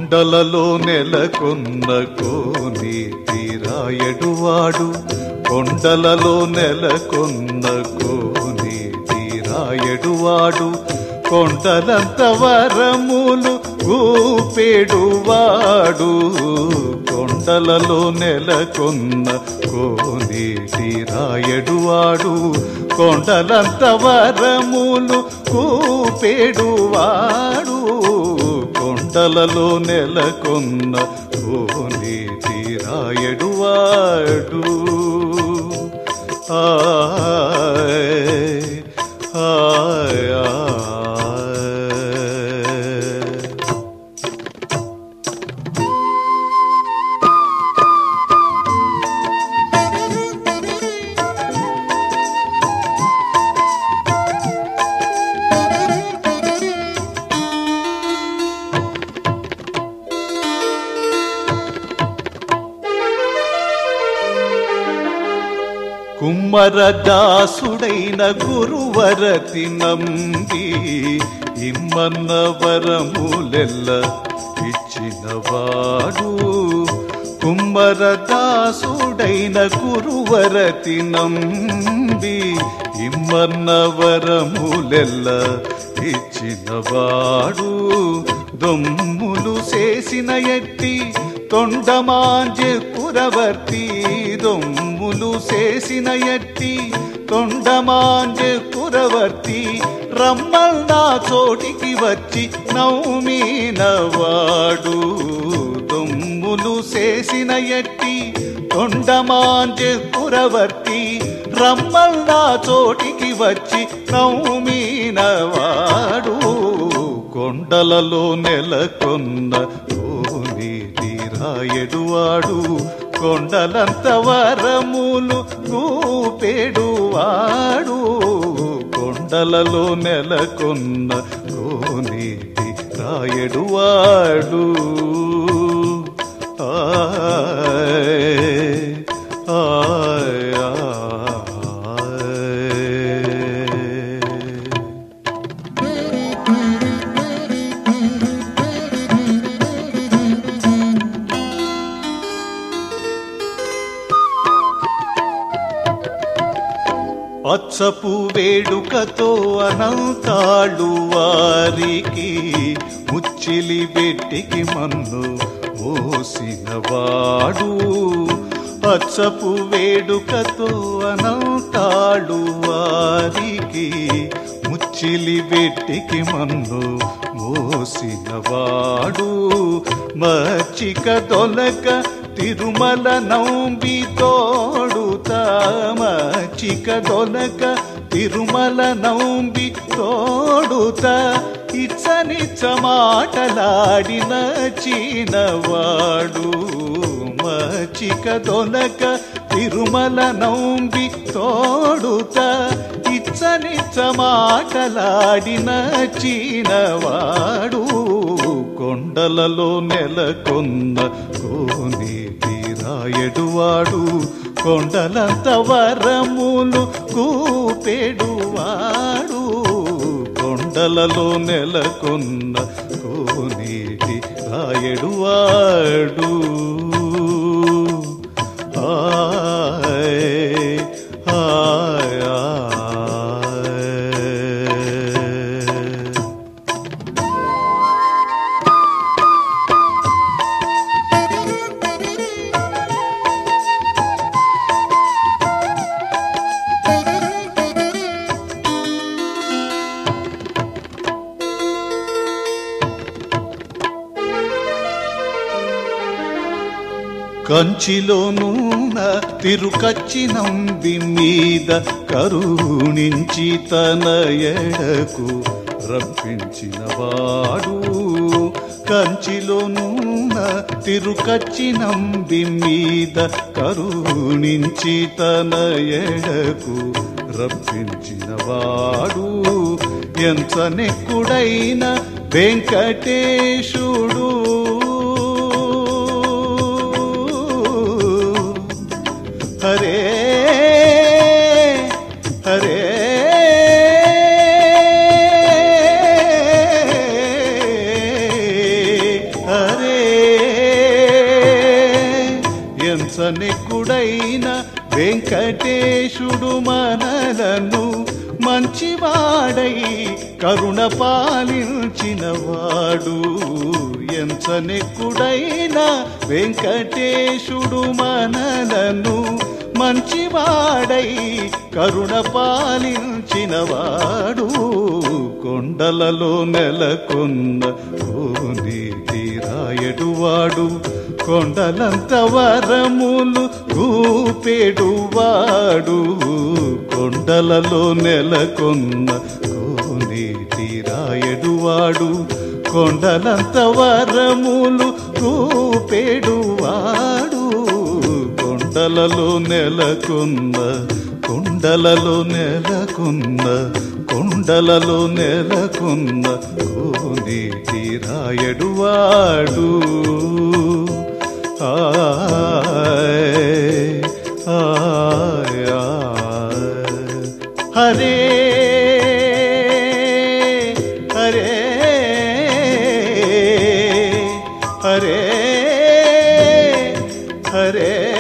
కొండలలో నెలకొన్న కోని తీరాయడువాడు కొండలలో నెలకొన్న కోని తీరాయడువాడు కొండలంత వరములు ఊపేడువాడు కొండలలో నెలకొన్న కోని తీరాయడువాడు కొండలంత వరములు కూపేడువాడు కొండలలో నెలకొన్న కోని తీరాయడువాడు ఆయ్ ఆయ్ ఆయ్ కుమ్మరదాసుడైన గురువరతి నంబి ఇమ్మన్న వరములెల్ల ఇచ్చినవాడు కుమ్మరదాసుడైన గురువరతి నంబి ఇమ్మన్న వరములెల్ల ఇచ్చినవాడు దొమ్ములు చేసిన ఎట్టి తొండమాంజె కురవర్తి దొమ్ములు చేసిన ఎట్టి తొండమాంజె కురవర్తి రమ్మల్ నా చోటికి వచ్చి నవ్వుమీనవాడు దొమ్ములు చేసిన ఎట్టి తొండమాంజె కురవర్తి రమ్మల్ నా చోటికి వచ్చి నవ్వుమీనవాడు కొండలలో నెలకొన్న కోని తీరాయడువాడు కొండలంత వరములు కూపేడువాడు కొండలలో నెలకొన్న కోని తీరాయడువాడు ఆయ్ ఆయ్ ఆయ్ పచ్చపు వేడుకతో అనంతాళ్ళు వారికి ముచ్చిలి బెట్టికి మన్ను మోసినవాడు పచ్చపు వేడుకతో అనంతాళ్ళు వారికి ముచ్చిలి బెట్టికి మన్ను మోసినవాడు మచ్చిక దొలక తిరుమల నౌంబి తోడుతా మచ్చిక దొలక తిరుమల నౌంబి తోడుత ఇచ్చనిచ్చ మాటలాడిన చీనవాడు మచ్చిక దొలక తిరుమల నౌంబి తోడుత ఇచ్చనిచ్చ మాటలాడిన చీనవాడు కొండలలో నెలకొన్న కోని తీరాయడువాడు కొండలంత వరములు కూపెడువాడు కొండలలో నెలకొన్న కోనేటి రాయడువాడు ఆయ్ ఆయ్ ఆయ్ కంచిలోనూన తిరుకచ్చి నంబి మీద కరుణించి తన ఎడకు రప్పించినవాడు కంచిలోనూన తిరుకచ్చి నంబి మీద కరుణించి తన ఎడకు రప్పించినవాడు ఎంత నెక్కుడైన వెంకటేశుడు హరే హరే హరే ఎంచనెక్కుడైన వెంకటేశుడు మనలను మంచివాడై కరుణ పాలించినవాడు ఎంచనెక్కుడైన వెంకటేశుడు మనలను మంచివాడై కరుణ పాలించినవాడు కొండలలో నెలకొన్న కోని తీరాయడువాడు కొండలంత వరములు రూపేడువాడు కొండలలో నెలకొన్న కోని తీరాయడువాడు కొండలంత వరములు రూపేడువాడు కొండలలో నెలకొన్న కొండలలో నెలకొన్న కొండలలో నెలకొన్న కోని తీరాయడువాడు ఆయ్, ఆయ్, ఆయ్. హరే హరే హరే హరే